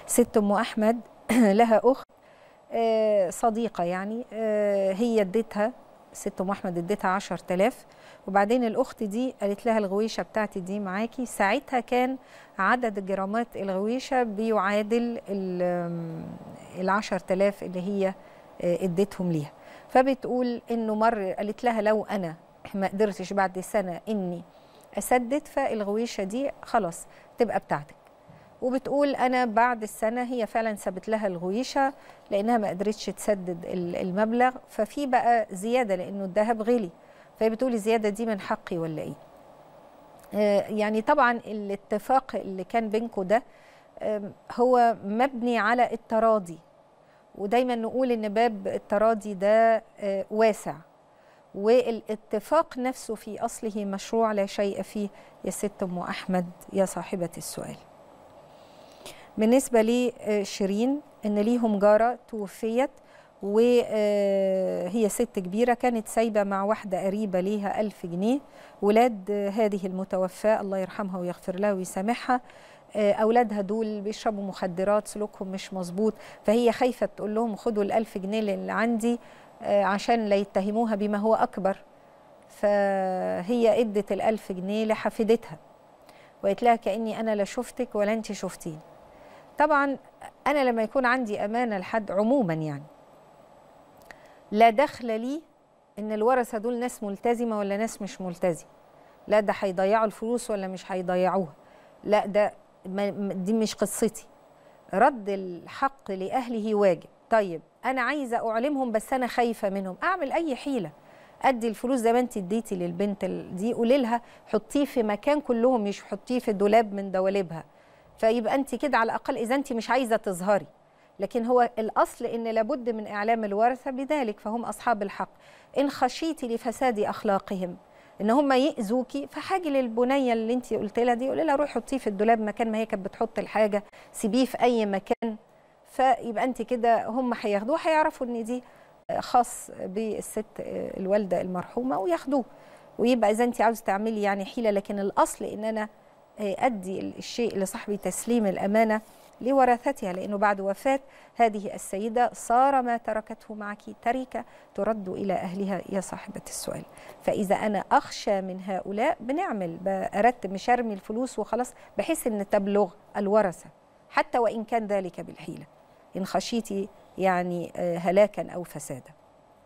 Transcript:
ست ام احمد لها اخت آه، صديقه يعني آه، هي اديتها ست ام احمد اديتها 10000 وبعدين الاخت دي قالت لها الغويشه بتاعتي دي معاكي ساعتها كان عدد جرامات الغويشه بيعادل ال 10000 اللي هي آه، اديتهم ليها فبتقول انه مر قالت لها لو انا ما قدرتش بعد سنه اني اسدد فالغويشه دي خلاص تبقى بتاعتك وبتقول انا بعد السنه هي فعلا سابت لها الغويشه لانها ما قدرتش تسدد المبلغ ففي بقى زياده لانه الذهب غلي فهي بتقول الزياده دي من حقي ولا ايه آه، يعني طبعا الاتفاق اللي كان بينكم ده هو مبني على التراضي ودايما نقول ان باب التراضي ده آه، واسع والاتفاق نفسه في اصله مشروع لا شيء فيه يا ست ام احمد يا صاحبه السؤال بالنسبه لشيرين ان ليهم جاره توفيت وهي ست كبيرة كانت سايبة مع واحدة قريبة ليها ألف جنيه ولاد هذه المتوفاة الله يرحمها ويغفر لها ويسامحها أولادها دول بيشربوا مخدرات سلوكهم مش مظبوط فهي خايفة تقول لهم خدوا الألف جنيه اللي عندي عشان لا يتهموها بما هو أكبر فهي ادت الألف جنيه لحفيدتها وقالت لها كأني أنا لا شفتك ولا أنت شفتيني طبعا أنا لما يكون عندي أمانة لحد عموما يعني لا دخل لي ان الورثه دول ناس ملتزمه ولا ناس مش ملتزمه لا ده هيضيعوا الفلوس ولا مش هيضيعوها لا ده دي مش قصتي رد الحق لاهله واجب طيب انا عايزه اعلمهم بس انا خايفه منهم اعمل اي حيله ادي الفلوس زي ما انت اديتي للبنت دي قولي لها حطيه في مكان كلهم مش حطيه في دولاب من دواليبها فيبقى انت كده على الاقل اذا انت مش عايزه تظهري لكن هو الأصل إن لابد من إعلام الورثة بذلك فهم أصحاب الحق إن خشيتي لفساد أخلاقهم ان هم ياذوكي فحاجي للبنيه اللي انت قلت لها دي قولي لها روحي حطيه في الدولاب مكان ما هي كانت بتحط الحاجه سيبيه في اي مكان فيبقى انت كده هم هياخدوه هيعرفوا ان دي خاص بالست الوالده المرحومه وياخدوه ويبقى اذا انت عاوزه تعملي يعني حيله لكن الاصل ان انا ادي الشيء لصاحبي تسليم الامانه لورثتها لأنه بعد وفاة هذه السيدة صار ما تركته معك تركة ترد إلى أهلها يا صاحبة السؤال فإذا أنا أخشى من هؤلاء بنعمل أردت مش أرمي الفلوس وخلاص بحيث أن تبلغ الورثة حتى وإن كان ذلك بالحيلة إن خشيتي يعني هلاكا أو فسادا